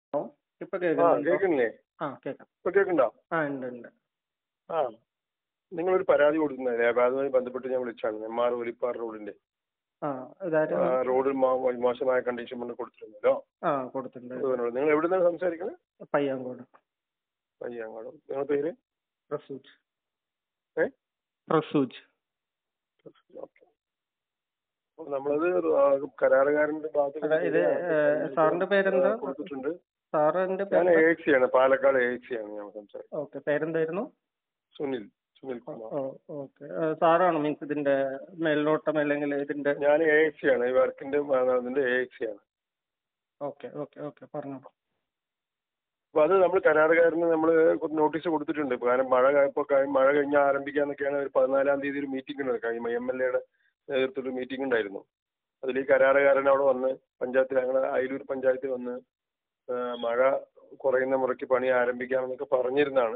ഇപ്പൊ ആ കേൾക്കുന്നുണ്ടോ കേൾക്കുന്നില്ലേ ആ കേൾക്കാം ഇപ്പൊ കേൾക്കണ്ടോ ആ ഉണ്ട് ഉണ്ട് ആ നിങ്ങളൊരു പരാതി കൊടുക്കുന്നില്ലേ അതുമായി ബന്ധപ്പെട്ട് ഞാൻ വിളിച്ചാണ് നെന്മാർ ഒലിപ്പാർ റോഡിന്റെ ആ ഇതാരും ആ, റോഡ് മോ- മോശമായ കണ്ടീഷൻ കൊണ്ട് കൊടുത്തിരുന്നല്ലോ ആ കൊടുത്തിട്ടുണ്ട് അതുകൊണ്ടാണ്. നിങ്ങൾ എവിടെ നിന്നാണ് സംസാരിക്കുന്നത് പയ്യാങ്കോട് പയ്യാങ്കാടും നിങ്ങളുടെ പേര് പ്രസൂജ് ഏ പ്രസൂജ് ഓക്കെ അപ്പോൾ നമ്മളത് ആ, കരാറുകാരന്റെ ഭാഗത്ത് അല്ല, ഇത്, ഏ, സാറിന്റെ പേരെന്താ? കൊടുത്തിട്ടുണ്ട് സാറിന്റെ ഞാൻ പേര് എ എക്സി ആണ് പാലക്കാട് എ എക്സി ആണ് ഞാൻ സംസാരിക്കുന്നത് ഓക്കെ പേരെന്തായിരുന്നു സുനിൽ സുനിൽ കുമാർ ഓക്കെ സാറാണോ മീൻസ് ഇതിന്റെ മേൽനോട്ടം അല്ലെങ്കിൽ ഇതിന്റെ ഞാൻ എ എക്സി ആണ് ഈ വർക്കിന്റെ അതിന്റെ എ എക്സി ആണ് ഓക്കെ ഓക്കെ ഓക്കെ പറഞ്ഞോ അപ്പൊ അത് നമ്മൾ കരാറുകാരന് നമ്മൾ നോട്ടീസ് കൊടുത്തിട്ടുണ്ട് ഇപ്പൊ കാരണം മഴ ഇപ്പോൾ മഴ കഴിഞ്ഞാൽ ആരംഭിക്കാന്നൊക്കെയാണ് ഒരു പതിനാലാം തീയതി ഒരു മീറ്റിംഗ് നടക്കുക എം എൽ എയുടെ നേതൃത്വത്തിൽ മീറ്റിംഗ് ഉണ്ടായിരുന്നു അതിൽ ഈ കരാറുകാരൻ അവിടെ വന്ന് പഞ്ചായത്തിൽ ഞങ്ങളുടെ അയലൂർ പഞ്ചായത്തിൽ വന്ന് ആ, മഴ കുറയുന്ന മുറയ്ക്ക് പണി ആരംഭിക്കാമെന്നൊക്കെ പറഞ്ഞിരുന്നാണ്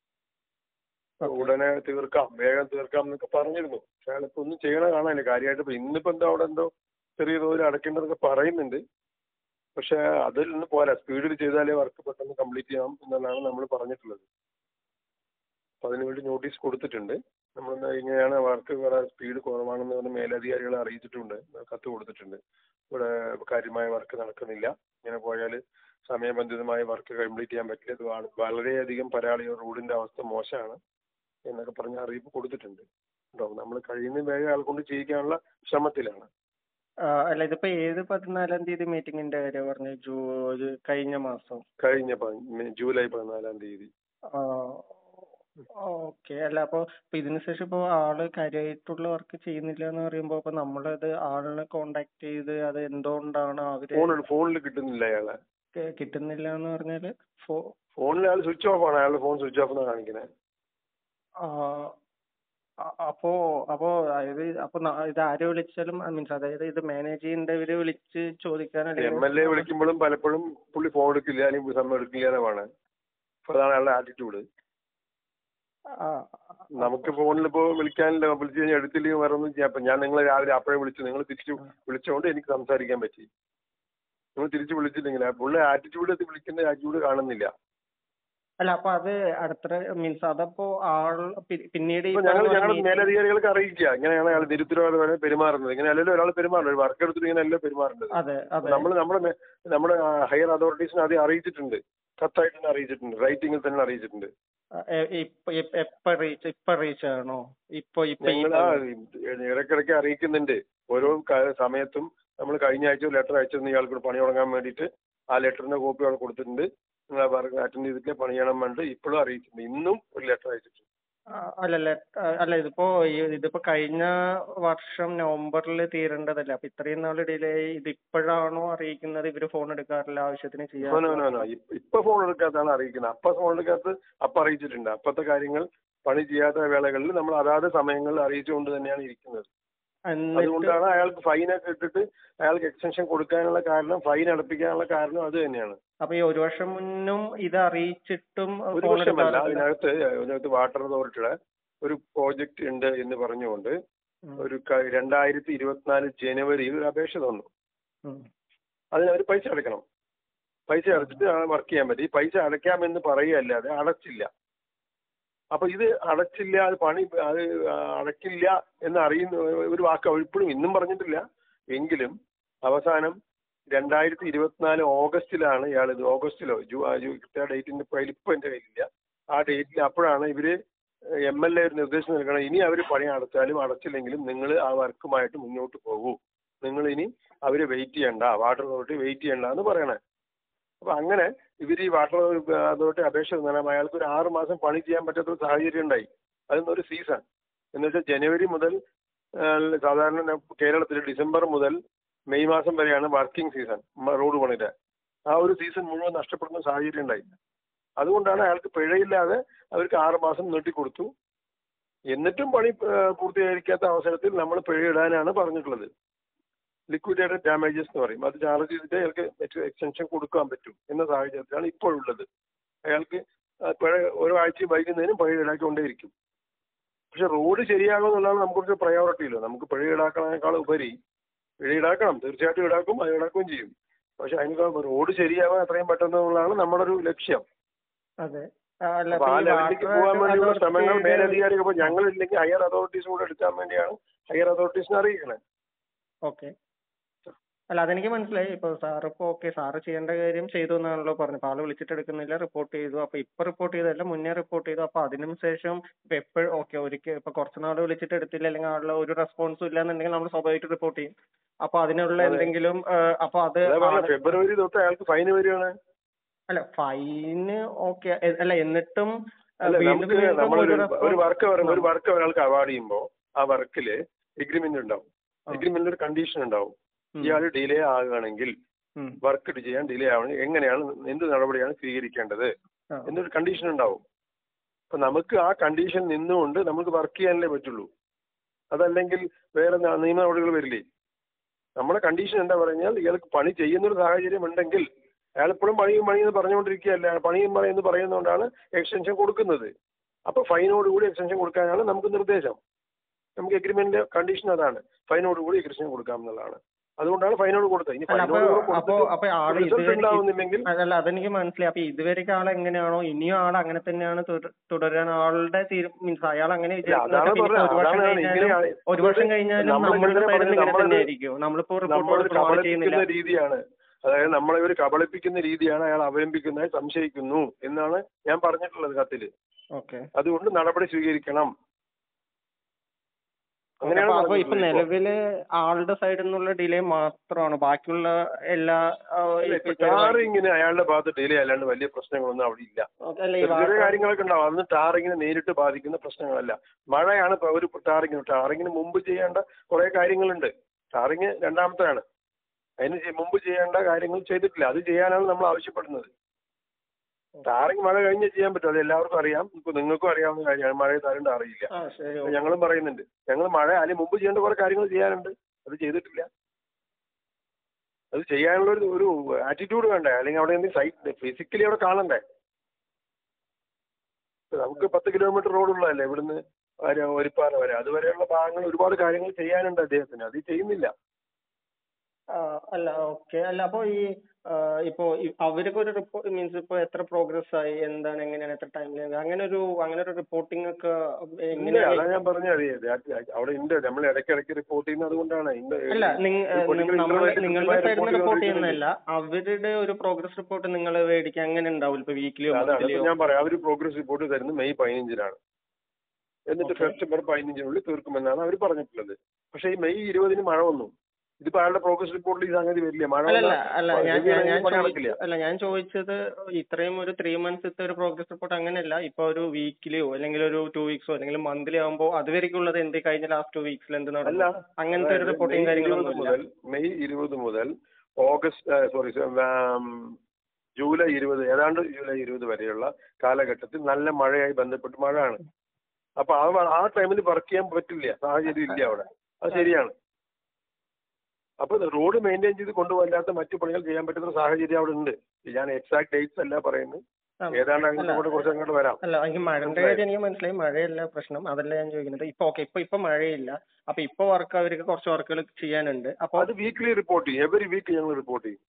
ഉടനെ തീർക്കാം വേഗം തീർക്കാം എന്നൊക്കെ പറഞ്ഞിരുന്നു പക്ഷെ അയാളിപ്പോ ഒന്നും ചെയ്യണ കാണാനില്ല കാര്യമായിട്ട് ഇപ്പൊ ഇന്നിപ്പോ എന്തോ അവിടെ എന്തോ ചെറിയ തോതിൽ അടയ്ക്കേണ്ടതൊക്കെ പറയുന്നുണ്ട് പക്ഷെ അതിൽ നിന്ന് പോരാ സ്പീഡിൽ ചെയ്താലേ വർക്ക് പെട്ടെന്ന് കംപ്ലീറ്റ് ചെയ്യാം എന്നുള്ളതാണ് നമ്മൾ പറഞ്ഞിട്ടുള്ളത് അപ്പൊ അതിന് വേണ്ടി നോട്ടീസ് കൊടുത്തിട്ടുണ്ട് നമ്മൾ ഇങ്ങനെയാണ് വർക്ക് വളരെ സ്പീഡ് കുറവാണെന്ന് പറഞ്ഞ് മേലധികാരികളെ അറിയിച്ചിട്ടുണ്ട് കത്ത് കൊടുത്തിട്ടുണ്ട് ഇവിടെ കാര്യമായ വർക്ക് നടക്കുന്നില്ല ഇങ്ങനെ പോയാൽ സമയബന്ധിതമായ വർക്ക് കംപ്ലീറ്റ് ചെയ്യാൻ പറ്റില്ല ഇത് വാ- വളരെയധികം പരാളി റോഡിന്റെ അവസ്ഥ മോശമാണ് എന്നൊക്കെ പറഞ്ഞ് അറിയിപ്പ് കൊടുത്തിട്ടുണ്ട് കേട്ടോ നമ്മൾ കഴിയുന്ന വേഗം ആൾ കൊണ്ട് ചെയ്യിക്കാനുള്ള ശ്രമത്തിലാണ് ആ, അല്ല ഇതിപ്പോ ഏത് പതിനാലാം തീയതി മീറ്റിംഗിന്റെ കാര്യം പറഞ്ഞു ജൂ ഇത് കഴിഞ്ഞ മാസം കഴിഞ്ഞ പ- മെ- ജൂലൈ പതിനാലാം തീയതി ഓക്കെ അല്ല അപ്പൊ ഇപ്പൊ ഇതിന് ശേഷം ഇപ്പൊ ആള് കാര്യമായിട്ടുള്ള വർക്ക് ചെയ്യുന്നില്ല എന്ന് പറയുമ്പോ അപ്പൊ നമ്മളത് ആളിനെ കോണ്ടാക്ട് ചെയ്ത് അത് എന്തുകൊണ്ടാണ് അവര് ഫോണിൽ ഫോണിൽ കിട്ടുന്നില്ല അയാളെ കി- കിട്ടുന്നില്ല എന്ന് പറഞ്ഞാല് ഫോ ഫോണിൽ അയാൾ സ്വിച്ച് ഓഫ് ആണ് അയാളുടെ ഫോൺ സ്വിച്ച് ഓഫ് എന്നാണ് കാണിക്കുന്നത് ആ, അ- അപ്പോ അപ്പോ അതായത് അപ്പൊ ന- ഇത് ആരെ വിളിച്ചാലും മീൻസ് അതായത് ഇത് മാനേജ് ചെയ്യേണ്ടവര് വിളിച്ച് ചോദിക്കാൻ എം എൽ എ വിളിക്കുമ്പോഴും പലപ്പോഴും പുള്ളി ഫോൺ എടുക്കില്ല അല്ലെങ്കിൽ സമയം എടുക്കില്ല എന്നാണ് അപ്പൊ അതാണ് അയാളുടെ ആറ്റിറ്റ്യൂഡ് ആ, നമുക്ക് ഫോണിൽ ഇപ്പോൾ വിളിക്കാനില്ല വിളിച്ചു കഴിഞ്ഞാൽ എടുത്തില്ലെങ്കിൽ വേറെ ഒന്നും ചെയ്യാം അപ്പൊ ഞാൻ നിങ്ങളെ രാവിലെ അപ്പോഴേ വിളിച്ചു നിങ്ങൾ തിരിച്ചു വിളിച്ചുകൊണ്ട് എനിക്ക് സംസാരിക്കാൻ പറ്റി നിങ്ങൾ തിരിച്ചു വിളിച്ചില്ലെങ്കിൽ ആ പുള്ളി ആറ്റിറ്റ്യൂഡ് എത്തി വിളിക്കുന്ന ആറ്റിറ്റ്യൂഡ് കാണുന്നില്ല അല്ല അപ്പൊ അത് അടുത്ത മീൻസ് അതപ്പോ ആൾ പി- പിന്നീട് ഈ അപ്പൊ ഞങ്ങൾ പറഞ്ഞ ഞങ്ങളുടെ meeting- മേലധികാരികൾക്ക് അറിയിക്കുക ഇങ്ങനെയാണ് അയാൾ നിരുത്തരവാദപരമായി പെരുമാറുന്നത് ഇങ്ങനെ അല്ലല്ലോ ഒരാൾ പെരുമാറുന്നത് വർക്ക് എടുത്തിട്ട് ഇങ്ങനെ അല്ലല്ലോ പെരുമാറേണ്ടത് അതെ അതെ നമ്മൾ നമ്മുടെ മേ- നമ്മുടെ ഹയർ അതോറിറ്റീസിനെ ആദ്യം അറിയിച്ചിട്ടുണ്ട് കത്തായിട്ട് തന്നെ അറിയിച്ചിട്ടുണ്ട് റൈറ്റിംഗിൽ തന്നെ അറിയിച്ചിട്ടുണ്ട് എ- ഇപ്പൊ ഇപ്പ- എപ്പ റീച്ച് ഇപ്പൊ റീച്ച് ആണോ ഇപ്പൊ ഇപ്പൊ ഈ ഞങ്ങൾ ആ ഇടയ്ക്കിടയ്ക്ക് അറിയിക്കുന്നുണ്ട് ഓരോ ക- സമയത്തും നമ്മൾ കഴിഞ്ഞ ആഴ്ച ലെറ്റർ അയച്ചിരുന്ന ഇയാൾക്ക് പണി തുടങ്ങാൻ വേണ്ടിയിട്ട് ആ ലെറ്ററിന്റെ കോപ്പി അവിടെ കൊടുത്തിട്ടുണ്ട് നിങ്ങൾ വർക്ക് അറ്റൻഡ് ചെയ്തിട്ട് പണി ചെയ്യണം വേണ്ടി ഇപ്പോഴും അറിയിച്ചിട്ടുണ്ട് ഇന്നും ഒരു ലെറ്റർ അയച്ചിട്ടുണ്ട് ആ, അല്ലല്ല ആ, അല്ല ഇതിപ്പോ ഈ- ഇതിപ്പോ കഴിഞ്ഞ വർഷം നവംബറിൽ തീരേണ്ടതല്ലേ അപ്പൊ ഇത്രയും നാൾ ഡിലേ ഇത് ഇപ്പോഴാണോ അറിയിക്കുന്നത് ഇവര് ഫോൺ എടുക്കാറില്ല ആവശ്യത്തിന് നോ, നോ, നോ, ചെയ്യാൻ നോ. ഇപ്പ- ഇപ്പൊ ഫോൺ എടുക്കാത്താണ് അറിയിക്കുന്നത് അപ്പൊ ഫോൺ എടുക്കാത്ത അപ്പൊ അറിയിച്ചിട്ടുണ്ട് അപ്പത്തെ കാര്യങ്ങൾ പണി ചെയ്യാത്ത വേളകളിൽ നമ്മൾ അതാത് സമയങ്ങളിൽ അറിയിച്ചുകൊണ്ട് തന്നെയാണ് ഇരിക്കുന്നത് എന്നിട്ട് അതുകൊണ്ടാണ് അയാൾക്ക് ഫൈനൊക്കെ ഇട്ടിട്ട് അയാൾക്ക് എക്സ്റ്റൻഷൻ കൊടുക്കാനുള്ള കാരണം ഫൈൻ അടപ്പിക്കാനുള്ള കാരണം അത് തന്നെയാണ് അപ്പൊ ഈ ഒരു വർഷം മുന്നും ഇത് അറിയിച്ചിട്ടും ഒരു ഫോൺ വർഷമല്ല എടുക്കാറില്ല അതിനകത്ത് അതിനകത്ത് വാട്ടർ അതോറിറ്റിയുടെ ഒരു പ്രോജക്റ്റ് ഉണ്ട് എന്ന് പറഞ്ഞുകൊണ്ട് ഉം, ഒരു ക- രണ്ടായിരത്തി ഇരുപത്തിനാല് ജനുവരിയിൽ ഒരു അപേക്ഷ തന്നു ഉം. അതിന് അവർ പൈസ അടയ്ക്കണം പൈസ അടച്ചിട്ട് വർക്ക് ചെയ്യാൻ പറ്റും ഈ പൈസ അടയ്ക്കാമെന്ന് പറയുകയല്ലാതെ അടച്ചില്ല അപ്പൊ ഇത് അടച്ചില്ല അത് പണി അത് അടയ്ക്കില്ല എന്ന് അറിയുന്ന ഒരു വാക്ക് അവർ ഇപ്പോഴും ഇന്നും പറഞ്ഞിട്ടില്ല എങ്കിലും അവസാനം രണ്ടായിരത്തി ഇരുപത്തിനാല് ഓഗസ്റ്റിലാണ് ഇയാൾ ഇത് ഓഗസ്റ്റിലോ ജൂ ആ ജൂ കൃത്യ ഡേറ്റിന്റെ കയ്യിൽ ഇപ്പൊ എന്റെ കയ്യിലില്ല ആ ഡേറ്റിൽ അപ്പോഴാണ് ഇവര് എം എൽ എ ഒരു നിർദ്ദേശം നൽകണം ഇനി അവർ പണി അടച്ചാലും അടച്ചില്ലെങ്കിലും നിങ്ങൾ ആ വർക്കുമായിട്ട് മുന്നോട്ട് പോകൂ നിങ്ങൾ ഇനി അവര് വെയിറ്റ് ചെയ്യണ്ട വാട്ടർ അതോറിറ്റി വെയിറ്റ് ചെയ്യണ്ട എന്ന് പറയണേ അപ്പൊ അങ്ങനെ ഇവർ ഈ വാട്ടർ അതോറിറ്റി അപേക്ഷ തന്നാൽ അയാൾക്ക് ഒരു ആറ് മാസം പണി ചെയ്യാൻ പറ്റാത്ത ഒരു സാഹചര്യം ഉണ്ടായി അതൊന്നൊരു സീസൺ എന്ന് വെച്ചാൽ ജനുവരി മുതൽ ആ, സാധാരണ കേരളത്തിൽ ഡിസംബർ മുതൽ മെയ് മാസം വരെയാണ് വർക്കിംഗ് സീസൺ റോഡ് പണിയുടെ ആ ഒരു സീസൺ മുഴുവൻ നഷ്ടപ്പെടുന്ന സാഹചര്യം ഉണ്ടായി അതുകൊണ്ടാണ് അയാൾക്ക് പിഴയില്ലാതെ അവർക്ക് ആറ് മാസം നീട്ടിക്കൊടുത്തു എന്നിട്ടും പണി ആ, പൂർത്തീകരിക്കാത്ത അവസരത്തിൽ നമ്മൾ പിഴയിടാനാണ് പറഞ്ഞിട്ടുള്ളത് ലിക്വിഡേറ്റഡ് ഡാമേജസ് എന്ന് പറയും അത് ചാർജ് ചെയ്തിട്ട് അയാൾക്ക് മറ്റു എക്സ്റ്റൻഷൻ കൊടുക്കാൻ പറ്റും എന്ന സാഹചര്യത്തിലാണ് ഇപ്പോഴുള്ളത് അയാൾക്ക് ആ പിഴ ഓരോ ആഴ്ച വൈകുന്നതിനും പിഴ ഈടാക്കിക്കൊണ്ടേയിരിക്കും പക്ഷെ റോഡ് ശരിയാകുമെന്നുള്ളതാണ് നമുക്ക് പ്രയോറിറ്റി ഇല്ല നമുക്ക് പിഴ ഈടാക്കണേക്കാൾ ഉപരി പിഴ ഈടാക്കണം തീർച്ചയായിട്ടും ഈടാക്കും അത് ഈടാക്കുകയും ചെയ്യും പക്ഷെ അതിന് റോഡ് ശരിയാവാൻ എത്രയും പെട്ടെന്നുള്ളതാണ് നമ്മുടെ ഒരു ലക്ഷ്യം അതെ ആ, അല്ല അപ്പൊ അപ്പൊ ആ ഈ ലെവലിലേക്ക് വാട്ടർ പോകാൻ വേണ്ടിയുള്ള ശ്രമങ്ങൾ അതോറിറ്റിയുടെ- മേലധികാരികൾ ഇപ്പൊ ഞങ്ങളില്ലെങ്കിൽ ഹയർ അതോറിറ്റീസ് കൂടെ എടുക്കാൻ വേണ്ടിയാണ് ഹയർ അതോറിറ്റീസിനെ അറിയിക്കണേ ഓക്കെ അല്ല അതെനിക്ക് മനസ്സിലായി ഇപ്പൊ സാർ ഇപ്പൊ ഓക്കെ സാറ് ചെയ്യേണ്ട കാര്യം ചെയ്തു എന്നാണല്ലോ പറഞ്ഞത് അപ്പൊ ആള് വിളിച്ചിട്ട് എടുക്കുന്നില്ല റിപ്പോർട്ട് ചെയ്തു അപ്പൊ ഇപ്പൊ റിപ്പോർട്ട് ചെയ്തല്ല മുന്നേ റിപ്പോർട്ട് ചെയ്തു അപ്പൊ അതിനും ശേഷം ഇപ്പൊ എപ്പോഴും ഓക്കെ ഒരിക്കൽ ഇപ്പൊ കുറച്ച് നാൾ വിളിച്ചിട്ട് എടുത്തില്ല അല്ലെങ്കിൽ ആളുടെ ഒരു റെസ്പോൺസും ഇല്ല എന്നുണ്ടെങ്കിൽ നമ്മൾ സ്വാഭാവികമായിട്ട് റിപ്പോർട്ട് ചെയ്യും അപ്പൊ അതിനുള്ള എന്തെങ്കിലും ആ, അപ്പൊ അത് അതാ പറഞ്ഞ ആള്- ഫെബ്രുവരി തൊട്ട് അയാൾക്ക് ഫൈൻ വരികയാണ് അല്ല ഫൈന് ഓക്കെ അല്ല എന്നിട്ടും ആ, അല്ല വീണ്ടും നമുക്ക് വീണ്ടും നമ്മളൊരു ഒരു ഒരു response- വർക്ക് ഒരു വർക്ക് ഒരാൾക്ക് അവാർഡ് ചെയ്യുമ്പോൾ ആ വർക്കില് എഗ്രിമെന്റ് ഉണ്ടാവും ആ. എഗ്രിമെന്റിൽ ഒരു കണ്ടീഷൻ ഉണ്ടാവും ഉം, ഇയാൾ ഡിലേ ആകുകയാണെങ്കിൽ ഉം, വർക്ക് ചെയ്യാൻ ഡിലേ ആവണമെങ്കിൽ എങ്ങനെയാണ് എന്ത് നടപടിയാണ് സ്വീകരിക്കേണ്ടത് ആ, എന്നൊരു കണ്ടീഷൻ ഉണ്ടാവും അപ്പൊ നമുക്ക് ആ കണ്ടീഷൻ നിന്നുകൊണ്ട് നമുക്ക് വർക്ക് ചെയ്യാനല്ലേ പറ്റുള്ളൂ അതല്ലെങ്കിൽ വേറെ ന- നിയമ നടപടികൾ വരില്ലേ നമ്മുടെ കണ്ടീഷൻ എന്താ പറഞ്ഞാൽ ഇയാൾക്ക് പണി ചെയ്യുന്നൊരു സാഹചര്യം ഉണ്ടെങ്കിൽ അയാൾ ഇപ്പോഴും പണിയും പണിയെന്ന് പറഞ്ഞുകൊണ്ടിരിക്കുകയല്ല പണിയും പറയുന്നത് പറയുന്നതുകൊണ്ടാണ് എക്സ്റ്റൻഷൻ കൊടുക്കുന്നത് അപ്പൊ ഫൈനോടുകൂടി എക്സ്റ്റൻഷൻ കൊടുക്കാനാണ് നമുക്ക് നിർദ്ദേശം നമുക്ക് എഗ്രിമെന്റിന്റെ കണ്ടീഷൻ അതാണ് ഫൈനോടുകൂടി എക്സ്റ്റൻഷൻ കൊടുക്കാം എന്നുള്ളതാണ് അതുകൊണ്ടാണ് ഫൈനോട് കൊടുത്തത് ഇനി അല്ല അപ്പൊ ഫൈനോട് അപ്പൊ അപ്പൊ ആള് റിസൾട്ട് ഇതുവരെ ഉണ്ടാവുന്നില്ലെങ്കിൽ അതല്ല അതെനിക്ക് മനസ്സിലായി അപ്പൊ ഇതുവരെയൊക്കെ ആൾ എങ്ങനെയാണോ ഇനിയും ആൾ അങ്ങനെ തന്നെയാണ് തുട- തുടരാൻ ആളുടെ മീൻസ് അയാൾ അങ്ങനെ ഇല്ല, അതാണ് വിചാരിക്കുന്നത് പറഞ്ഞത് ഒരു വർഷം അതാണ് കഴിഞ്ഞാലും ഇങ്ങനെ ഒരു വർഷം കഴിഞ്ഞാലും നമ്മൾ നമ്മളുടെ ഇങ്ങനെ സൈഡിൽ പറഞ്ഞത് ഇങ്ങനെ നമ്മളത് തന്നെ ആയിരിക്കും നമ്മളിപ്പോ നമ്മളൊരു റിപ്പോർട്ട് ഫോളോ ചെയ്യുന്നില്ല കബളിപ്പിക്കുന്ന രീതിയാണ് അതായത് നമ്മളെ ഒരു കബളിപ്പിക്കുന്ന രീതിയാണ് അയാൾ അവലംബിക്കുന്നതായി സംശയിക്കുന്നു എന്നാണ് ഞാൻ പറഞ്ഞിട്ടുള്ളത് കത്തില് ഓക്കെ അതുകൊണ്ട് നടപടി സ്വീകരിക്കണം അങ്ങനെയാണ് അപ്പൊ ഇപ്പൊ പറഞ്ഞിട്ടുള്ളത് ഇപ്പൊ. നിലവില് ആളുടെ സൈഡിൽ നിന്നുള്ള ഡിലേ മാത്രമാണ് ബാക്കിയുള്ള എല്ലാ ആ, അല്ല, ഇപ്പൊ ഇപ്പൊ ടാറിങ്ങിന് അയാളുടെ ഭാഗത്ത് ഡിലേ അല്ലാണ്ട് വലിയ പ്രശ്നങ്ങളൊന്നും അവിടെ ഇല്ല ഓക്കേ, അല്ല ഈ ചെറിയ ചെറിയ വാട്ടർ കാര്യങ്ങളൊക്കെ ഉണ്ടാവും അതൊന്നും ടാറിങ്ങിനെ നേരിട്ട് ബാധിക്കുന്ന പ്രശ്നങ്ങളല്ല മഴയാണ് ഇപ്പൊ ഒരു ടാറിങ്ങിന് ടാറിങ്ങിന് മുമ്പ് ചെയ്യേണ്ട കുറെ കാര്യങ്ങളുണ്ട് ടാറിങ് രണ്ടാമത്തെയാണ് അതിന് ചെ- മുമ്പ് ചെയ്യേണ്ട കാര്യങ്ങൾ ചെയ്തിട്ടില്ല അത് ചെയ്യാനാണ് നമ്മൾ ആവശ്യപ്പെടുന്നത് ടാറിങ് മഴ കഴിഞ്ഞ് ചെയ്യാൻ പറ്റും അത് എല്ലാവർക്കും അറിയാം ഇപ്പൊ നിങ്ങൾക്കും അറിയാവുന്ന കാര്യമാണ് മഴ താരണ്ട് അറിയില്ല ആ ശരി അപ്പൊ ഞങ്ങളും പറയുന്നുണ്ട് ഞങ്ങൾ മഴ അതിന് മുമ്പ് ചെയ്യേണ്ട കുറെ കാര്യങ്ങൾ ചെയ്യാനുണ്ട് അത് ചെയ്തിട്ടില്ല അത് ചെയ്യാനുള്ള ഒരു ഒരു ആറ്റിറ്റ്യൂഡ് വേണ്ടേ അല്ലെങ്കിൽ അവിടെ എന്തെങ്കിലും സൈറ്റ് ഫിസിക്കലി അവിടെ കാണണ്ടേ ഇപ്പൊ നമുക്ക് പത്ത് കിലോമീറ്റർ റോഡുള്ളതല്ലേ ഇവിടുന്ന് വരെ ഒരിപ്പാറ വരെ അതുവരെയുള്ള ഭാഗങ്ങൾ ഒരുപാട് കാര്യങ്ങൾ ചെയ്യാനുണ്ട് അദ്ദേഹത്തിന് അത് ചെയ്യുന്നില്ല ആ, അല്ല ഓക്കെ അല്ല അപ്പൊ ഈ ആ, ഇപ്പോ ഈ- അവർക്ക് ഒരു റിപ്പോർട്ട് മീൻസ് ഇപ്പൊ എത്ര പ്രോഗ്രസ് ആയി എന്താണ് എങ്ങനെയാണ് എത്ര ടൈമിൽ അങ്ങനെ ഒരു അങ്ങനെ ഒരു റിപ്പോർട്ടിംഗ് ഒക്കെ ഇല്ല എങ്ങനെയാണ് അതാ ഞാൻ പറഞ്ഞത് അവിടെ ഉണ്ട് നമ്മൾ ഇടയ്ക്കിടയ്ക്ക് റിപ്പോർട്ട് ചെയ്യുന്നത് അതുകൊണ്ടാണ് ഇന്ന് അല്ല നിങ്ങ- reporting ൽ നമ്മൾ ഇത്രയും നിങ്ങളുടെ കൃത്യമായ സൈഡിൽ നിന്ന് report റിപ്പോർട്ട് ചെയ്തുകൊണ്ടിരിക്കുന്നുണ്ട്. ചെയ്യുന്നതല്ല അവരുടെ ഒരു പ്രോഗ്രസ് റിപ്പോർട്ട് നിങ്ങൾ മേടിക്കാൻ അങ്ങനെ ഉണ്ടാവില്ല ഇപ്പൊ വീക്കിലിയോ അതാണ് മന്ത്ലിയോ ഇപ്പൊ ഞാൻ പറയാം അവർ പ്രോഗ്രസ് റിപ്പോർട്ട് തരുന്നത് മെയ് പതിനഞ്ചിനാണ് എന്നിട്ട് Okay. സെപ്റ്റംബർ പതിനഞ്ചിനുള്ളിൽ തീർക്കുമെന്നാണ് അവർ പറഞ്ഞിട്ടുള്ളത് പക്ഷേ ഈ മെയ് ഇരുപതിന് മഴ വന്നു ഇതിപ്പോ അയാളുടെ പ്രോഗ്രസ് റിപ്പോർട്ടിൽ ഈ സംഗതി വരില്ല മഴ അല്ലല്ല വന്നാൽ അല്ല ഞാൻ review ഞാൻ ഞാൻ ചെയ്യാൻ പണി ചോദിച്ച- നടക്കില്ല അല്ല ഞാൻ ചോദിച്ചത് ഇത്രയും ഒരു ത്രീ മന്ത്സത്തെ ഒരു പ്രോഗ്രസ് റിപ്പോർട്ട് അങ്ങനെയല്ല ഇപ്പൊ ഒരു വീക്കിലിയോ അല്ലെങ്കിൽ ഒരു ടു വീക്സോ അല്ലെങ്കിൽ മന്ത്ലി ആകുമ്പോൾ അതുവരെയ്ക്കുള്ളത് എന്ത് കഴിഞ്ഞ ലാസ്റ്റ് ടു വീക്സിൽ എന്ത് അല്ല നടന്നു അങ്ങനത്തെ ഒരു അതായത് റിപ്പോർട്ടിങ് മെയ് ഇരുപത് കാര്യങ്ങളൊന്നും ഇല്ല മുതൽ മെയ് ഇരുപത് മുതൽ ഓഗസ്റ്റ് സോറി ജൂലൈ ഇരുപത് ഏതാണ്ട് ജൂലൈ ഇരുപത് വരെയുള്ള കാലഘട്ടത്തിൽ നല്ല മഴയായി ബന്ധപ്പെട്ട് മഴയാണ് അപ്പൊ ആ വ- ആ ടൈമിൽ വർക്ക് ചെയ്യാൻ പറ്റില്ല സാഹചര്യം ഇല്ല അവിടെ അത് ശരിയാണ് അപ്പൊ റോഡ് മെയിൻറ്റെയിൻ ചെയ്ത് കൊണ്ടുപോകാത്ത മറ്റു പണികൾ ചെയ്യാൻ പറ്റുന്ന സാഹചര്യം അവിടെ ഉണ്ട് ഞാൻ എക്സാക്ട് ഡേറ്റ്സ് അല്ല പറയുന്നത് ആ, ഏതാണ്ട് അല്ല, അങ്ങോട്ട് കുറച്ച് അങ്ങോട്ട് വരാം അല്ല എനിക്ക് മഴന്റെ മനസ്സിലായോ? കാര്യം എനിക്ക് മനസ്സിലായി മഴയല്ല പ്രശ്നം അതല്ല ഞാൻ ചോദിക്കുന്നത് ഇപ്പൊ ഓക്കെ ഇപ്പൊ ഇപ്പൊ മഴയില്ല അപ്പൊ ഇപ്പൊ വർക്ക് അവർക്ക് കുറച്ച് വർക്കുകൾ ചെയ്യാനുണ്ട് അപ്പൊ അത് വീക്ക്ലി റിപ്പോർട്ട് ചെയ്യും എവറി വീക്ക് ഞങ്ങൾ റിപ്പോർട്ട് ചെയ്യും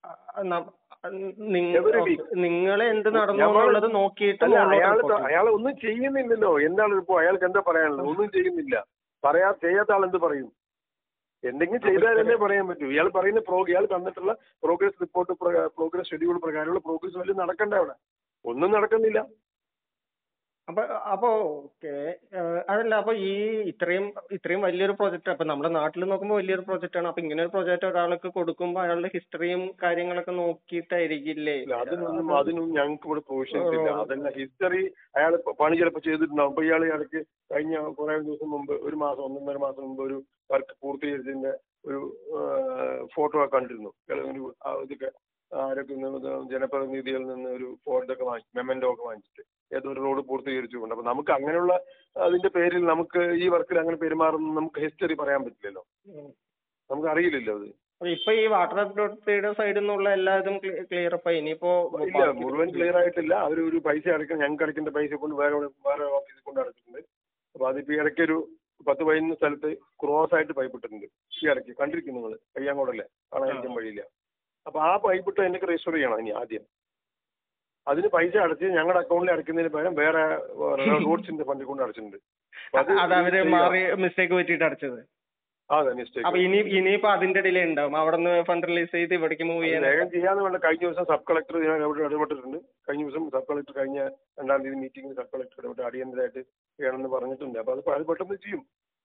Every week. നിങ്ങൾ എന്ത് നടന്നു ഞാൻ പറഞ്ഞ- എന്നുള്ളത് നോക്കിയിട്ട് അല്ല മുകളിലോട്ട് അയാൾ report ചെയ്യും. അയാൾ ഒന്നും ചെയ്യുന്നില്ലല്ലോ എന്താണ് ഇപ്പോ അയാൾക്ക് എന്താ പറയാനുള്ളത് ഒന്നും ചെയ്യുന്നില്ല പറയാ ചെയ്യാത്ത ആൾ എന്ത് പറയും എന്തെങ്കിലും ചെയ്താലല്ലേ പറയാൻ പറ്റൂ ഇയാൾ പറയുന്ന പ്രോ ഇയാൾ തന്നിട്ടുള്ള പ്രോഗ്രസ് റിപ്പോർട്ട് പ്രോഗ്രസ് ഷെഡ്യൂൾ പ്രകാരമുള്ള പ്രോഗ്രസ് വല്ലതും നടക്കണ്ടേ അവിടെ ഒന്നും നടക്കുന്നില്ല അപ്പൊ അപ്പൊ ഓക്കെ അതല്ല അപ്പൊ ഈ ഇത്രയും ഇത്രയും വലിയൊരു പ്രൊജക്ട് അപ്പൊ നമ്മുടെ നാട്ടിൽ നോക്കുമ്പോൾ വലിയൊരു പ്രൊജക്ട് ആണ് അപ്പൊ ഇങ്ങനെ ഒരു പ്രൊജക്ട് ഒരാൾക്ക് കൊടുക്കുമ്പോൾ അയാളുടെ ഹിസ്റ്ററിയും കാര്യങ്ങളൊക്കെ നോക്കിയിട്ടായിരിക്കില്ലേ ഇല്ല, അതിനൊന്നും അതിനൊന്നും ഞങ്ങൾക്ക് ഇവിടെ പ്രൊവിഷൻസ് ഇല്ല അതല്ല ഹിസ്റ്ററി അയാൾ പണി ചിലപ്പോൾ ചെയ്തിട്ടുണ്ടാവും അപ്പൊ ഇയാൾ ഇടയ്ക്ക് കഴിഞ്ഞ കുറെ ദിവസം മുമ്പ് ഒരു മാസം ഒന്നൊന്നര മാസം മുമ്പ് ഒരു വർക്ക് പൂർത്തീകരിച്ചതിന്റെ ഒരു ഫോട്ടോ ഒക്കെ കണ്ടിരുന്നു ഇയാള് ഒരു ആ ഇതൊക്കെ ആരൊക്കെ നിന്ന് ജനപ്രതിനിധികളിൽ നിന്ന് ഒരു ഫോട്ടോ ഒക്കെ വാങ്ങി മെമ്മൻറ്റോ ഒക്കെ വാങ്ങിച്ചിട്ട് ഏതോ ഒരു റോഡ് പൂർത്തീകരിച്ചുകൊണ്ട് അപ്പൊ നമുക്ക് അങ്ങനെയുള്ള അതിന്റെ പേരിൽ നമുക്ക് ഈ വർക്കിൽ അങ്ങനെ പെരുമാറുന്ന നമുക്ക് ഹിസ്റ്ററി പറയാൻ പറ്റില്ലല്ലോ ഉം. നമുക്ക് അറിയില്ലല്ലോ അത് അപ്പൊ ഇപ്പൊ ഈ വാട്ടർ അതോറിറ്റിയുടെ സൈഡിൽ നിന്നുള്ള എല്ലാ ഇതും ക്ലിയർ അപ്പൊ ഇനിയിപ്പോ ഇല്ല മുഴുവൻ ക്ലിയർ ആയിട്ടില്ല അവർ ഒരു പൈസ അടയ്ക്കണം ഞങ്ങൾക്ക് അടയ്ക്കേണ്ട പൈസ കൊണ്ട് വേറെ എവിടെ- വേറെ ഓഫീസിൽ കൊണ്ട് അടച്ചിട്ടുണ്ട് അപ്പൊ അതിപ്പോ ഈ ഇടയ്ക്ക് ഒരു പത്ത് പതിനൊന്ന് സ്ഥലത്ത് ക്രോസ് ആയിട്ട് പൈപ്പ് ഇട്ടിട്ടുണ്ട് ഈ ഇടയ്ക്ക് കണ്ടിരിക്കും നിങ്ങൾ കയ്യാങ്കോടല്ലേ കാണാതിരിക്കാൻ വഴിയില്ല അപ്പോൾ ആ പൈപ്പ് ഇട്ട് എനിക്ക് രജിസ്റ്റർ ചെയ്യണം ഇനി ആദ്യം അതിന് പൈസ അടച്ച് ഞങ്ങളുടെ അക്കൗണ്ടിൽ അടയ്ക്കുന്നതിന് പകരം വേറെ റോഡ്സിന്റെ ഫണ്ടിൽ കൊണ്ട് അടച്ചിട്ടുണ്ട് അപ്പൊ അത് അത് അവര് ചെയ്യുക. മാറി മിസ്റ്റേക്ക് പറ്റിയിട്ട് അടച്ചത് അതെ അപ്പൊ മിസ്റ്റേക്ക് ഇനി ഇനിയിപ്പോ അതിന്റെ ഡിലേ ഉണ്ടാവും അവിടെ നിന്ന് ഫണ്ട് റിലീസ് ചെയ്ത് ഇവിടേക്ക് മൂവ് ചെയ്യാൻ വേഗം ചെയ്യാന്ന് വേണ്ട കഴിഞ്ഞ ദിവസം സബ് കളക്ടർ ഞാൻ അവിടെ ഇടപെട്ടിട്ടുണ്ട് കഴിഞ്ഞ ദിവസം സബ് കളക്ടർ കഴിഞ്ഞ രണ്ടാം തീയതി മീറ്റിംഗിൽ സബ് കളക്ടർ ഇടപെട്ട് അടിയന്തരമായിട്ട് ചെയ്യണമെന്ന് പറഞ്ഞിട്ടുണ്ട് അപ്പൊ അത് അത് പെട്ടെന്ന് ചെയ്യും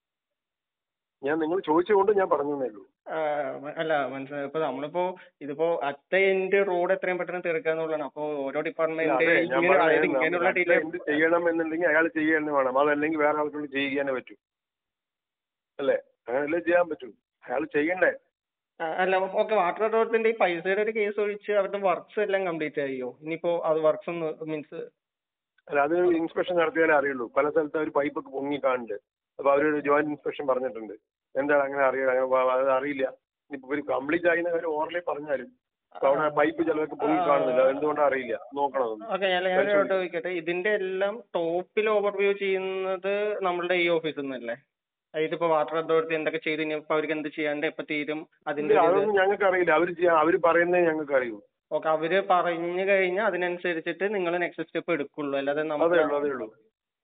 ഞാൻ നിങ്ങൾ ചോദിച്ചുകൊണ്ട് ഞാൻ പറഞ്ഞു തന്നേ ഉള്ളൂ ആ, അല്ല മനസ്സിലായി ഇപ്പൊ നമ്മളിപ്പോ ഇതിപ്പോ അറ്റ എൻഡ് റോഡ് എത്രയും പെട്ടെന്ന് തീർക്കാന്നുള്ളതാണ് അപ്പൊ ഓരോ അല്ല, ഡിപ്പാർട്ട്മെന്റ് അതെ ഞാൻ ഇങ്ങനെ അതായത് പറഞ്ഞത് ഇങ്ങനെയുള്ള നമുക്ക് ഡിലേ എന്ത് ചെയ്യണം എന്നുണ്ടെങ്കിൽ അയാൾ ചെയ്യേണ്ടി വേണം അതല്ലെങ്കിൽ വേറെ ആൾക്കൊണ്ട് ചെയ്യാനേ പറ്റൂ അല്ലേ അങ്ങനെയല്ലേ ചെയ്യാൻ പറ്റൂ അയാൾ ചെയ്യണ്ടേ അല്ല ഓക്കെ വാട്ടർ അതോറിറ്റിന്റെ ഈ പൈസയുടെ ഒരു കേസ് ഒഴിച്ച് അവരുടെ വർക്ക്സ് എല്ലാം കംപ്ലീറ്റ് ആയോ ഇനിയിപ്പോ അത് വർക്ക്സ് മീൻസ് അല്ല അത് ഇൻസ്പെക്ഷൻ നടത്തിയാലേ അറിയുള്ളൂ പല സ്ഥലത്ത് അവർ പൈപ്പ് ഒക്കെ പൊങ്ങി കാണുന്നുണ്ട് അപ്പൊ അവരൊരു ജോയിന്റ് ഇൻസ്പെക്ഷൻ പറഞ്ഞിട്ടുണ്ട് എന്താണ് അങ്ങനെ അറിയാം അങ്ങനെ വ- അത് അറിയില്ല ഇനിയിപ്പോ ഇവര് കംപ്ലീറ്റ് ആയി കാര്യം ഓർലി പറഞ്ഞാലും ഇപ്പൊ അവിടെ പൈപ്പ് ചിലർക്ക് പൊങ്ങി കാണുന്നില്ല അത് എന്തുകൊണ്ടാ അറിയില്ല നോക്കണം അതൊന്ന്. ഓക്കെ ഞാൻ ഞാൻ ഇവിടെ ചോദിക്കട്ടെ ഇതിന്റെ എല്ലാം ടോപ്പിൽ ഓവർവ്യൂ ചെയ്യുന്നത് നമ്മളുടെ ഈ ഓഫീസിൽ നിന്നല്ലേ അതായത് ഇപ്പൊ വാട്ടർ അതോറിറ്റി എന്തൊക്കെ ചെയ്ത് ഇനിയിപ്പോ അവർക്ക് എന്ത് ചെയ്യാണ്ട് എപ്പോ തീരും അതിന്റെ ഇല്ല, അതൊന്നും ഞങ്ങൾക്ക് അറിയില്ല അവര് ചെയ്യാ അവര് പറയുന്നേ ഞങ്ങൾക്ക് അറിയൂ ഓക്കെ അവര് പറഞ്ഞു കഴിഞ്ഞാൽ അതിനനുസരിച്ചിട്ട് നിങ്ങൾ നെക്സ്റ്റ് സ്റ്റെപ്പ് എടുക്കുള്ളൂ അല്ലാതെ അതേ നമുക്ക് ഉള്ളൂ അതേ ഉള്ളൂ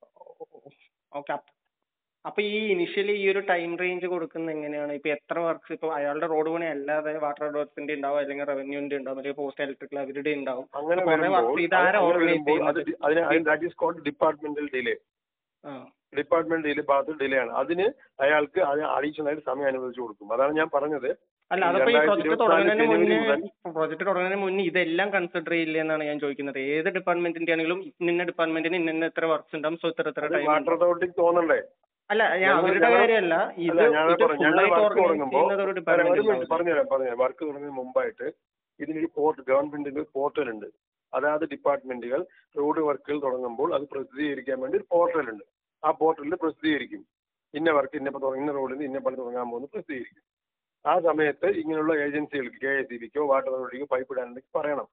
ഓക്കെ അപ്പൊ ഈ ഇനിഷ്യലി ഈ ഒരു ടൈം റേഞ്ച് കൊടുക്കുന്നത് എങ്ങനെയാണ് ഇപ്പൊ എത്ര വർക്ക്സ് ഇപ്പൊ അയാളുടെ റോഡ് പണി അല്ലാതെ വാട്ടർ അതോറിറ്റിന്റെ ഉണ്ടാവും അല്ലെങ്കിൽ റവന്യൂന്റെ ഉണ്ടാവും അല്ലെങ്കിൽ പോസ്റ്റ് ഇലക്ട്രിക്കൽ അവരുടെ ഉണ്ടാവും അങ്ങനെ കുറെ വരുമ്പോൾ work ഇതാരാ അങ്ങനെ organize വരുമ്പോൾ അത് ചെയ്യുന്നത്? ഡി- അതിന് that is called departmental delay ആ ഡിപ്പാർട്ട്മെന്റ് ഡിലേ ഭാഗത്ത് ഡിലേ ആണ് അതിന് അയാൾക്ക് അത് അഡീഷണൽ ആയിട്ട് സമയം അനുവദിച്ചു കൊടുക്കും അതാണ് ഞാൻ പറഞ്ഞത് അല്ല അതപ്പോ ഈ രണ്ടായിരത്തി പ്രൊജക്ട് ഇരുപത്തിനാല് തുടങ്ങുന്നതിന് ജനുവരി മുന്നേ മുതൽ പ്രൊജക്ട് തുടങ്ങുന്നതിന് മുന്നേ ഇതെല്ലാം കൺസിഡർ ചെയ്യില്ല എന്നാണ് ഞാൻ ചോദിക്കുന്നത് ഏത് ഡിപ്പാർട്ട്മെന്റിന്റെ ആണെങ്കിലും ഇന്ന ഡിപ്പാർട്ട്മെന്റിന് ഇന്ന ഇത്ര വർക്ക്സ് ഉണ്ടാവും സോ ഇത്ര ഇത്ര അത് ടൈം വാട്ടർ അതോറിറ്റിക്ക് തോന്നണ്ടേ അല്ല ഞാൻ ഞങ്ങൾ- അവരുടെ ഞങ്ങൾ- കാര്യമല്ല ഇത് അല്ല ഞാൻ ഇത് പറഞ്ഞു full ഞങ്ങൾ ആയിട്ട് വർക്ക് organize തുടങ്ങുമ്പോൾ ചെയ്യുന്നത് ഒരു ഒരു ഡിപ്പാർട്ട്മെന്റ് മിനിറ്റ് ഉണ്ടാവും പറഞ്ഞുതരാം പറഞ്ഞുതരാം വർക്ക് തുടങ്ങുന്നതിന് മുമ്പായിട്ട് ഇതിനൊരു പോർട്ട് ഗവൺമെന്റിന്റെ ഒരു പോർട്ടൽ ഉണ്ട് അതായത് ഡിപ്പാർട്ട്മെന്റുകൾ റോഡ് വർക്കുകൾ തുടങ്ങുമ്പോൾ അത് പ്രസിദ്ധീകരിക്കാൻ വേണ്ടി ഒരു പോർട്ടൽ ഉണ്ട് ആ പോർട്ടലിൽ പ്രസിദ്ധീകരിക്കും ഇന്ന വർക്ക് ഇന്ന തുടങ്ങി ഇന്ന റോഡിൽ ഇന്ന പണി തുടങ്ങാൻ പോകുന്നു പ്രസിദ്ധീകരിക്കും ആ സമയത്ത് ഇങ്ങനെയുള്ള ഏജൻസികൾക്ക് കെ എസ് ഇ ബിക്കോ വാട്ടർ അതോറിറ്റിക്കോ പൈപ്പ് ഇടാനുണ്ടെങ്കിൽ പറയണം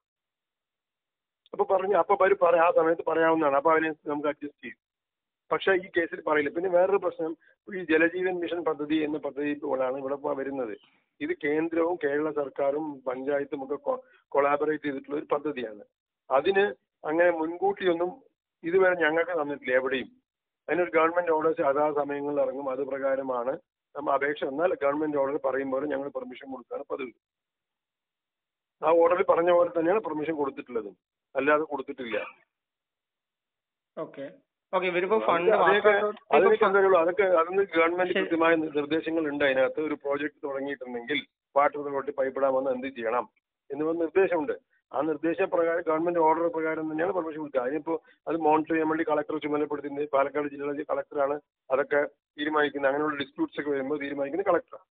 അപ്പൊ പറഞ്ഞു അപ്പൊ അവർ പറയാം ആ സമയത്ത് പറയാവുന്നതാണ് അപ്പൊ അതിനെ നമുക്ക് അഡ്ജസ്റ്റ് ചെയ്യും പക്ഷെ ഈ കേസിൽ പറയില്ല പിന്നെ വേറൊരു പ്രശ്നം ഈ ജലജീവൻ മിഷൻ പദ്ധതി എന്ന പദ്ധതി പോലാണ് ഇവിടെ ഇപ്പോ വരുന്നത് ഇത് കേന്ദ്രവും കേരള സർക്കാരും പഞ്ചായത്തും ഒക്കെ കൊളാബറേറ്റ് ചെയ്തിട്ടുള്ള ഒരു പദ്ധതിയാണ് അതിന് അങ്ങനെ മുൻകൂട്ടിയൊന്നും ഇതുവരെ ഞങ്ങൾക്ക് തന്നിട്ടില്ല എവിടെയും അതിനൊരു ഗവൺമെന്റ് ഓർഡേഴ്സ് അതാ സമയങ്ങളിൽ ഇറങ്ങും അത് പ്രകാരമാണ് നമ്മൾ അപേക്ഷ എന്നാൽ ഗവൺമെന്റ് ഓർഡർ പറയുമ്പോൾ ഞങ്ങൾ പെർമിഷൻ കൊടുക്കുകയാണ് പതിവ് ആ ഓർഡറിൽ പറഞ്ഞ പോലെ തന്നെയാണ് പെർമിഷൻ കൊടുത്തിട്ടുള്ളത് അല്ലാതെ കൊടുത്തിട്ടില്ല ഓക്കെ ഓക്കെ ഇവരിപ്പോ ഫണ്ട് അതൊക്കെ അതിനൊക്കെ വാട്ടർ എന്തായാലും അതൊക്കെ അതിന് ഗവൺമെന്റ് കൃത്യമായ നിർദ്ദേശങ്ങൾ ഉണ്ട് അതിനകത്ത് ഒരു പ്രോജക്റ്റ് തുടങ്ങിയിട്ടുണ്ടെങ്കിൽ വാട്ടർ അതോറിറ്റി പൈപ്പ് ഇടാമെന്ന് എന്ത് ചെയ്യണം എന്നിവ നിർദ്ദേശമുണ്ട് ആ നിർദ്ദേശപ്രകാരം ഗവൺമെന്റ് ഓർഡർ പ്രകാരം തന്നെയാണ് പെർമിഷൻ കൊടുക്കുക അതിനിപ്പോൾ അത് മോണിറ്റർ ചെയ്യാൻ വേണ്ടി കളക്ടർ ചുമതലപ്പെടുത്തുന്നത് പാലക്കാട് ജില്ലയിലെ കളക്ടറാണ് അതൊക്കെ തീരുമാനിക്കുന്നത് അങ്ങനെയുള്ള ഡിസ്പ്യൂട്ട്സ് ഒക്കെ വരുമ്പോൾ തീരുമാനിക്കുന്നത് കളക്ടറാണ്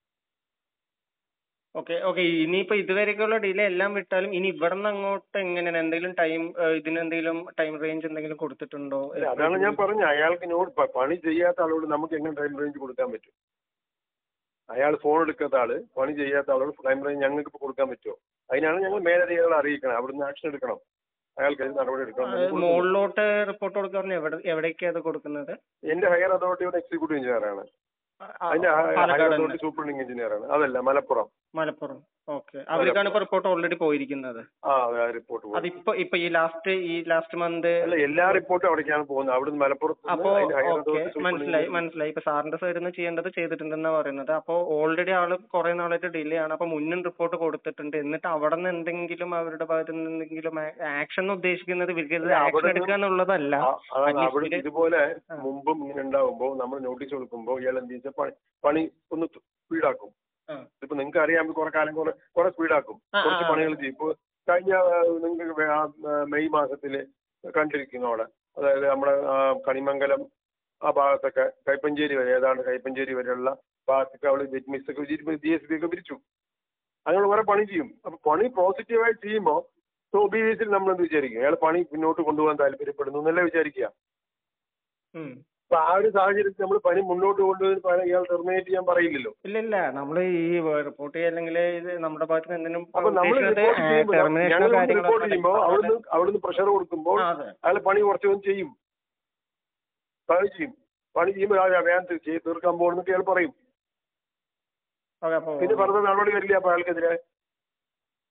ഓക്കെ ഓക്കെ ഇനിയിപ്പോ ഇതുവരെയൊക്കെയുള്ള ഡിലേ എല്ലാം വിട്ടാലും ഇനി ഇവിടെ നിന്ന് അങ്ങോട്ട് എങ്ങനെയാണ് എന്തെങ്കിലും ടൈം ഇതിന് എന്തെങ്കിലും ടൈം റേഞ്ച് എന്തെങ്കിലും കൊടുത്തിട്ടുണ്ടോ അല്ല, അതാണ് ഞാൻ പറഞ്ഞത് അയാൾക്ക് നോട് പ- പണി ചെയ്യാത്ത ആളോട് നമുക്ക് എങ്ങനെ ടൈം റേഞ്ച് കൊടുക്കാൻ പറ്റും അയാൾ ഫോൺ എടുക്കാത്ത ആള് പണി ചെയ്യാത്ത ആളോട് ടൈം റേഞ്ച് ഞങ്ങൾക്ക് ഇപ്പോൾ കൊടുക്കാൻ പറ്റുമോ അതിനാണ് ഞങ്ങൾ മേലധികാരികളെ അറിയിക്കണം അവിടുന്ന് ആക്ഷൻ എടുക്കണം അയാൾക്ക് അതിന് നടപടി എടുക്കണം എന്ന് കൊടുക്കുന്നു. മുകളിലോട്ട് റിപ്പോർട്ട് കൊടുക്കാറുണ്ട് എവിടെ എവിടേക്കാണ് അത് കൊടുക്കുന്നത് എന്റെ ഹയർ അതോറിറ്റിയുടെ എക്സിക്യൂട്ടീവ് എഞ്ചിനീയറാണ് ആ, അതിന്റെ ഹയർ പാലക്കാട് അതോറിറ്റി സൂപ്രണ്ടിങ് എഞ്ചിനീയറാണ് അതല്ല മലപ്പുറം മലപ്പുറം ഓക്കെ അവർക്കാണ് ഇപ്പൊ റിപ്പോർട്ട് ഓൾറെഡി പോയിരിക്കുന്നത് ആ അതെ റിപ്പോർട്ട് പോയി അതിപ്പോ ഇപ്പൊ ഈ ലാസ്റ്റ് ഈ ലാസ്റ്റ് മന്ത് അല്ല എല്ലാ റിപ്പോർട്ടും അവിടേക്കാണ് പോകുന്നത് അവിടുന്ന് മലപ്പുറത്ത് അപ്പോ അതിന്റെ ഹയർ ഓക്കെ അതോറിറ്റി മനസ്സിലായി സൂപ്രണ്ടിങ് മനസ്സിലായി ഇപ്പൊ സാറിന്റെ സൈഡിൽ നിന്ന് ചെയ്യേണ്ടത് ചെയ്തിട്ടുണ്ടെന്നാ പറയുന്നത് അപ്പോ ഓൾറെഡി ആള് കുറെ നാളായിട്ട് ഡിലേ ആണ് അപ്പൊ മുന്നും റിപ്പോർട്ട് കൊടുത്തിട്ടുണ്ട് എന്നിട്ട് അവിടെ നിന്ന് എന്തെങ്കിലും അവരുടെ ഭാഗത്ത് നിന്ന് എന്തെങ്കിലും ആക്ഷൻ ഉദ്ദേശിക്കുന്നത് ഇവർക്ക് ആക്ഷൻ അവിടുന്ന് എടുക്കുക എന്നുള്ളതല്ല ആ, അതാണ് അവിടെ അന്വേഷിച്ചിട്ട് ഇതുപോലെ ആ. മുമ്പും ഇങ്ങനെ ഉണ്ടാവുമ്പോൾ നമ്മൾ നോട്ടീസ് കൊടുക്കുമ്പോൾ ഇയാൾ എന്ത് വെച്ചാൽ പണി പണി ഒന്ന് സ്പീഡാക്കും ആ. ഇപ്പൊ നിങ്ങൾക്ക് അറിയാം കുറെ കാലം കുറെ കുറെ സ്പീഡാക്കും ആ, ആ, കുറച്ച് ആ. പണികൾ ചെയ്യും ഇപ്പൊ കഴിഞ്ഞ നിങ്ങൾക്ക് മെയ് മാസത്തിൽ കണ്ടിരിക്കുന്നു അവിടെ അതായത് നമ്മുടെ ആ, കണിമംഗലം ആ ഭാഗത്തൊക്കെ കൈപ്പഞ്ചേരി വരെ ഏതാണ്ട് കൈപ്പഞ്ചേരി വരെയുള്ള ഭാഗത്തൊക്കെ അവള് ജഡ്മിസ് ഒക്കെ ജി എസ് ബി ഒക്കെ പിരിച്ചു അങ്ങനെ കുറെ പണി ചെയ്യും അപ്പൊ പണി പോസിറ്റീവായി ചെയ്യുമ്പോൾ സോ ബി എസിൽ നമ്മൾ എന്ത് വിചാരിക്കും അയാൾ പണി മുന്നോട്ട് കൊണ്ടുപോകാൻ താല്പര്യപ്പെടുന്നു എന്നല്ലേ വിചാരിക്കുക ഉം. അപ്പൊ ആ ഒരു സാഹചര്യത്തിൽ നമ്മൾ പണി മുന്നോട്ട് കൊണ്ടുപോയി പണി ഇയാൾ ടെർമിനേറ്റ് ചെയ്യാൻ പറയില്ലല്ലോ ഇല്ല ഇല്ല നമ്മൾ ഈ റിപ്പോർട്ട് ചെയ്യുക അല്ലെങ്കിൽ ഇത് നമ്മുടെ ഭാഗത്ത് നിന്ന് എന്തെങ്കിലും അപ്പൊ നമ്മൾ റിപ്പോർട്ട് ചെയ്യുമ്പോൾ ടെർമിനേഷനോ ഞങ്ങൾ കാര്യങ്ങളോ റിപ്പോർട്ട് ചെയ്യുമ്പോൾ അവിടുന്ന് അവിടുന്ന് പ്രഷർ കൊടുക്കുമ്പോൾ ആ, അതെ അയാൾ പണി കുറച്ചൊന്നും ചെയ്യും പണി ചെയ്യും പണി ചെയ്യുമ്പോൾ ആ വേഗം തീ- ചെയ്ത് തീർക്കാൻ പോകുന്നൊക്കെ അയാൾ പറയും ഓക്കെ അപ്പൊ പിന്നെ പറഞ്ഞ നടപടി വരില്ല അപ്പൊ അയാൾക്കെതിരെ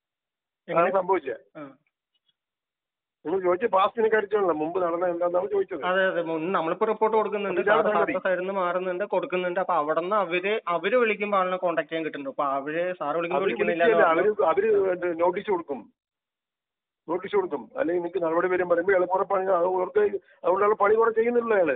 എങ്ങനെ അതാണ് സംഭവിച്ചത് ആ. നിങ്ങൾ ചോദിച്ച പാസ്റ്റിനെ കാര്യത്തിലുള്ള മുമ്പ് നടന്ന എന്താണെന്നാണ് ചോദിച്ചത് അതെ അതെ മുൻ- നമ്മളിപ്പോ റിപ്പോർട്ട് കൊടുക്കുന്നുണ്ട് ഇതാണ് സാറ് സംഗതി. സാറിന്റെ സൈഡിൽ നിന്ന് മാറുന്നുണ്ട് കൊടുക്കുന്നുണ്ട് അപ്പൊ അവിടെ നിന്ന് അവര് അവര് വിളിക്കുമ്പോൾ ആളിനെ കോൺടാക്ട് ചെയ്യാൻ കിട്ടുന്നുണ്ട് അപ്പൊ അവര് സാറ് വിളിക്കുമ്പോൾ അവര് വിളിക്കുന്നില്ല എന്ന് വിളിക്കുകയല്ല, പറഞ്ഞു. അവര് അവര് നോട്ടീസ് കൊടുക്കും നോട്ടീസ് കൊടുക്കും അല്ലെങ്കിൽ നിങ്ങൾക്ക് നടപടി വരും പറയുമ്പോൾ ഇയാൾ കുറെ പണി അത് അവർക്ക് അതുകൊണ്ടുള്ള പണി കുറെ ചെയ്യുന്നില്ല അയാള്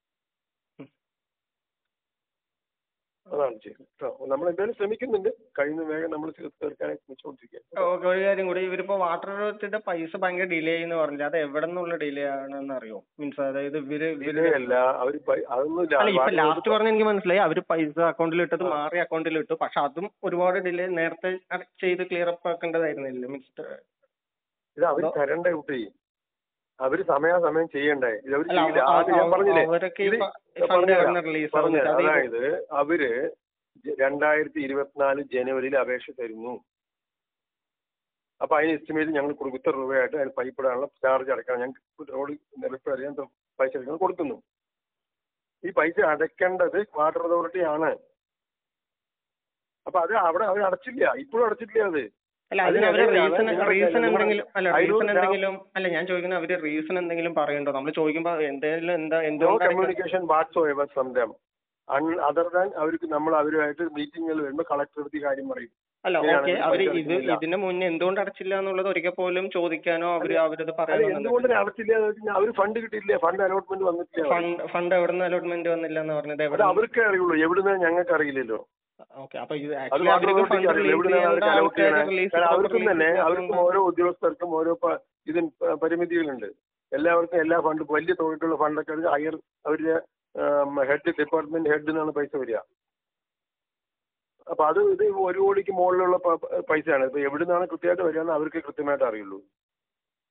അതാണ് ചെയ്യുന്നത് കേട്ടോ നമ്മൾ എന്തായാലും ശ്രമിക്കുന്നുണ്ട് കഴിയുന്ന വേഗം നമ്മൾ തീർക്കാനായി ശ്രമിച്ചുകൊണ്ടിരിക്കുക ഓക്കെ ഒരു കാര്യം കൂടി ഇവരിപ്പോ വാട്ടർ അതോറിറ്റിയുടെ പൈസ ഭയങ്കര ഡിലേ എന്ന് പറഞ്ഞില്ല അത് എവിടെ നിന്നുള്ള ഡിലേ ആണെന്ന് അറിയോ മീൻസ് അതായത് ഇവര് ഇവര് അല്ല അവര് പൈ- അതൊന്നും ഇല്ല. അല്ല ഇപ്പൊ വാട്ടർ ലാസ്റ്റ് പറഞ്ഞ എനിക്ക് മനസ്സിലായി അവര് പൈസ അക്കൗണ്ടിൽ ഇട്ടത് മാറി അക്കൗണ്ടിൽ ഇട്ടു പക്ഷെ അതും ഒരുപാട് ഡിലേ നേരത്തെ അട- ചെയ്ത് ക്ലിയർ അപ്പ് ആക്കേണ്ടതായിരുന്നില്ല മീൻസ് ഇത് അവര് തരണ്ടേ കുട്ടി അവര് സമയാസമയം ചെയ്യണ്ടേ ഇത് അവര് അല്ല ചെയ്യില്ല അവ- ആദ്യം ഞാൻ അവ- പറഞ്ഞില്ലേ അവരൊക്കെ ഇത് ഫണ്ട് പറഞ്ഞുതരാം. റിലീസ് പറഞ്ഞുതരാം. അതായത് അവര് രണ്ടായിരത്തി ഇരുപത്തിനാല് ജനുവരിയിൽ അപേക്ഷ തരുന്നു അപ്പൊ അതിന് എസ്റ്റിമേറ്റ് ഞങ്ങൾ കൊടുക്കും ഇത്ര രൂപയായിട്ട് അതിന് പൈപ്പ് ഇടാനുള്ള ചാർജ് അടക്കണം ഞങ്ങൾക്ക് റോഡ് റിപ്പയർ ചെയ്യാൻ ത- പൈസ അടക്കണം കൊടുക്കുന്നു ഈ പൈസ അടയ്ക്കേണ്ടത് വാട്ടർ അതോറിറ്റി ആണ് അപ്പൊ അത് അവിടെ അവർ അടച്ചില്ല ഇപ്പോഴും അടച്ചിട്ടില്ല അത് അല്ല അതിന് അവര് അതിനിടയിലാണ് റീസൺ നിങ്ങളുടെ റീസൺ നിങ്ങളുടെ എന്തെങ്കിലും അല്ല അയലൂർ റീസൺ ഡാം- എന്തെങ്കിലും അല്ല ഞാൻ ചോദിക്കുന്നത് അവര് റീസൺ എന്തെങ്കിലും പറയണ്ടോ നമ്മൾ ചോദിക്കുമ്പോ എന്തെങ്കിലും എന്താ നോ എന്തുകൊണ്ടാണ് communication whatsoever from them other than അവർക്ക് നമ്മൾ അവരുമായിട്ട് മീറ്റിംഗുകൾ വരുമ്പോൾ കളക്ടർ എടുത്ത് ഈ കാര്യം പറയും അല്ല ഇങ്ങനെയാണ് ഓക്കെ ഇത് അവര് പൈസ ഇത് അടയ്ക്കുന്നില്ല. ഇതിന് മുന്നേ എന്തുകൊണ്ട് അടച്ചില്ല എന്നുള്ളത് ഒരിക്കൽ പോലും ചോദിക്കാനോ അവര് അവരത് അത് പറയാനോ എന്തുകൊണ്ട് അടച്ചില്ല എന്ന് വെച്ചാൽ അവര് ഫണ്ട് കിട്ടിയില്ല ഫണ്ട് അലോട്ട്മെന്റ് വന്നിട്ടില്ല ഫണ്ട് ഫണ്ട് എവിടെ നിന്ന് അലോട്ട്മെന്റ് വന്നില്ല എന്ന് പറഞ്ഞത് അത് എവിടെ അവർക്കേ അറിയുള്ളൂ എവിടുന്ന് ഞങ്ങൾക്ക് അറിയില്ലല്ലോ ഓക്കെ അപ്പൊ ഇത് അത് ആക്ച്വലി മാത്രമേ അവർക്ക് അവർക്ക് ഫണ്ട് അറിയുള്ളൂ റിലീസ് എവിടുന്നാണ് ചെയ്യേണ്ട അവർക്ക് അലോട്ട് ആൾക്കാരെ ചെയ്യണേ റിലീസ് കാരണം അവർക്കും തന്നെ അവർക്കും ഓരോ ഉദ്യോഗസ്ഥർക്കും ഓരോ പ- ഇതിന് പ- പരിമിതികളുണ്ട് എല്ലാവർക്കും എല്ലാ ഫണ്ട് വലിയ തുകയ്ക്കുള്ള ഫണ്ടൊക്കെ അത് ഹയർ അവരുടെ ഹെഡ് ഡിപ്പാർട്ട്മെന്റ് ഹെഡ് എന്നാണ് പൈസ വരിക അപ്പൊ അത് ഇത് ഒരു കോടിക്ക് മുകളിലുള്ള പ- പ- പൈസയാണ് ഇപ്പൊ എവിടുന്നാണ് കൃത്യമായിട്ട് വരിക എന്ന് അവർക്ക് കൃത്യമായിട്ട് അറിയുള്ളൂ